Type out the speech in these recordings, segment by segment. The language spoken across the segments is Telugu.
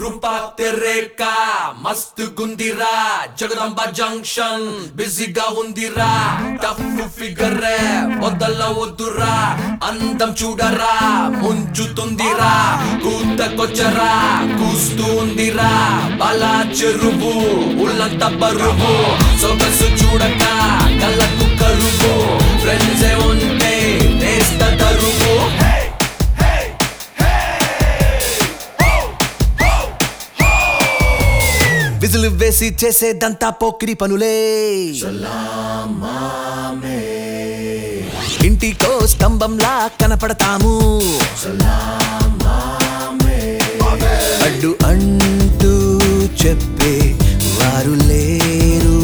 కృపా తెరేకా మస్తు గుందిరా జగదంబ జంక్షన్ బిజీగా ఉందిరా టఫ్ ఫిగర్ వద్దల వద్దురా అందం చూడరా ముంచుతుందిరా కూతకొచ్చరా కూస్తూ ఉందిరా బలా చెరువు ఉల్లంత బరువు సొగసు చూడక కళ్ళకు కరువు ఫ్రెండ్సే ఉంటే నేస్త తరువు విజులు వేసి చేసేదంతా పోకిరి పనులే ఇంటికో స్తంభంలా కనపడతాము అడ్డు అంటూ చెప్పే వారు లేరు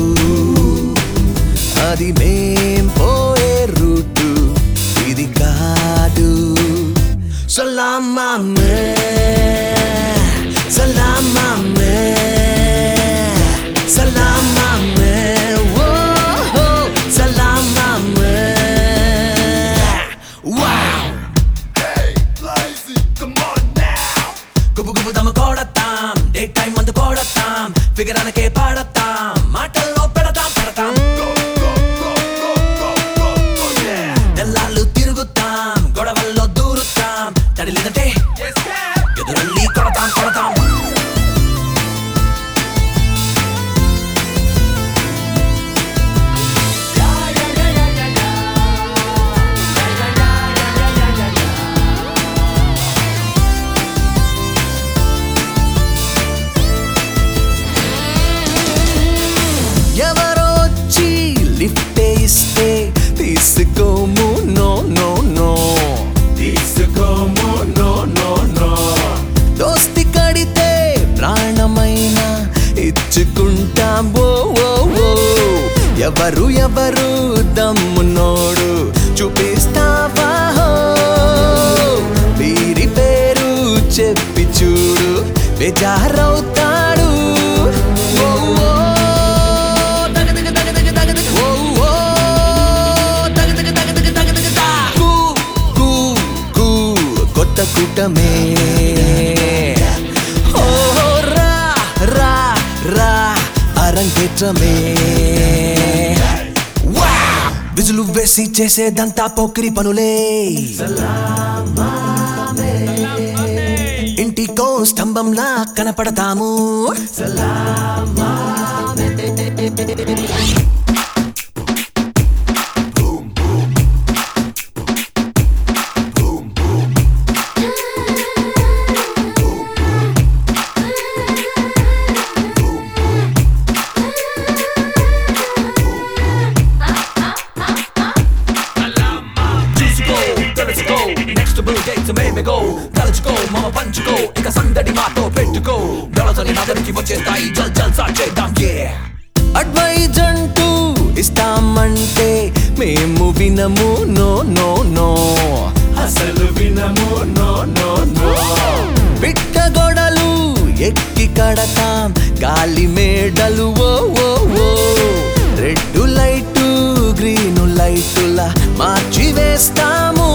అది మేం పోయే రూటు ఇది కాదు సలామామే సలామామే సలామామే ఓ సలామామే వావ్ గుబు గుబు దమ కొడతాం డే టైం మందు కొడతాం ఫిగరానికే పాడతాం మాటల్లో పెడతాం పెడతాం తెల్లాళ్ళు తిరుగుతాం గొడవల్లో దూరుతాం తడిలేదంటే ఎదురల్లి కొడతాం కొడతాం ఎవరో వచ్చి లిఫ్ట్ ఇస్తే తీసుకోము నో నో నో తీసుకోము నో నో నో దోస్తి కడితే ప్రాణమైన ఇచ్చుకుంటాం ఓ ఓ ఓ ఎవరు ఎవరు దమ్మునోడు చూపిస్తావా హో? వీరి పేరు చెప్పి చూడు బేజారవుతాడు ఓ ఓ, దగదగ దగదగ దగదగ, ఓ ఓ, దగదగ దగదగ దగదగ దా. కూ, కూ, కూ, కొత్త కూటమే ఓ రా రా రా అరంగేట్రమే వావ్! విజులు వేసి చేసేదంతా పోకిరి పనులే ఇంటికో స్తంభంలా కనపడతాము చూసుకో తెలుసుకో నెక్స్ట్ బిల్ గేట్స్ మేమే గో తలుచుకో మమ పంచుకో ఇక సందడి మాతో పెట్టుకో దళసని నగరికి వచ్చేస్తాయి జల్ జల్సా చేద్దాం ఏ అడ్వైజ్ అంటూ ఇస్తామంటే మేము వినము నో నో నో అసలు వినము నో నో నో పిట్ట గొడలు ఎక్కి కడతాం గాలి మేడలు oh oh oh red light green లైటులా మార్చి వేస్తాము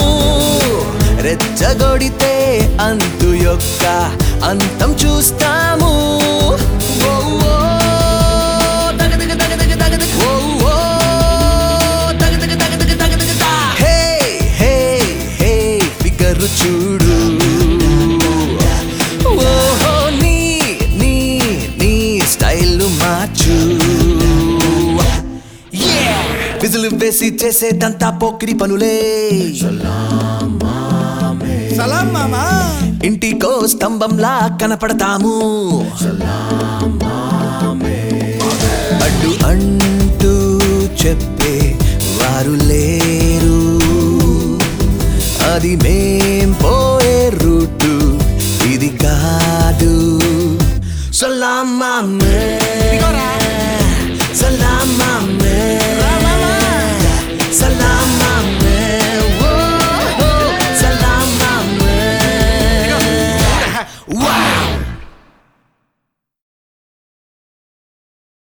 రెచ్చగొడితే అంతు యొక్క అంతం చూస్తాము ఓ ఓ, దగదగ దగదగ దగదగ, ఓ ఓ, దగదగ దగదగ దగదగ దా. హే హే హే ఫిగరు చూడు ఓహో నీ నీ నీ స్టైల్ మార్చు విజులు వేసి చేసేదంతా పోకిరి పనులే సలాం మామా ఇంటికో స్తంభంలా కనపడతాము అడ్డు అంటూ చెప్పే వారు లేరు అది మేం పో